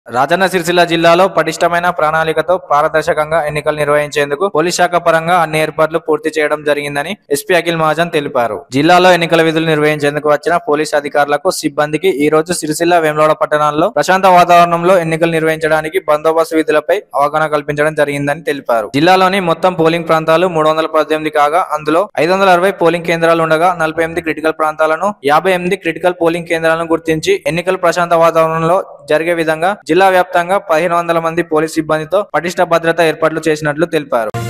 రాజన్న సిరిసిల్ల జిల్లాలో పటిష్టమైన ప్రణాళికతో పారదర్శకంగా ఎన్నికలు నిర్వహించేందుకు పోలీస్ శాఖ పరంగా అన్ని ఏర్పాట్లు పూర్తి చేయడం జరిగిందని ఎస్పీ అఖిల్ మహాజన్ తెలిపారు జిల్లాలో ఎన్నికల విధులు నిర్వహించేందుకు వచ్చిన పోలీస్ అధికారులకు సిబ్బందికి ఈ రోజు సిరిసిల్ల వేములవాడ పట్టణాల్లో ప్రశాంత వాతావరణంలో ఎన్నికలు నిర్వహించడానికి బందోబస్తు విధులపై అవగాహన కల్పించడం జరిగిందని తెలిపారు జిల్లాలోని మొత్తం పోలింగ్ ప్రాంతాలు మూడు వందల పద్దెనిమిది కాగా అందులో ఐదు వందల అరవై పోలింగ్ కేంద్రాలు ఉండగా నలభై ఎనిమిది క్రిటికల్ ప్రాంతాలను యాభై ఎనిమిది క్రిటికల్ పోలింగ్ కేంద్రాలను గుర్తించి ఎన్నికలు ప్రశాంత వాతావరణంలో జరిగే విధంగా జిల్లా వ్యాప్తంగా పదిహేను వందల మంది పోలీస్ సిబ్బందితో పటిష్ట భద్రత ఏర్పాట్లు చేసినట్లు తెలిపారు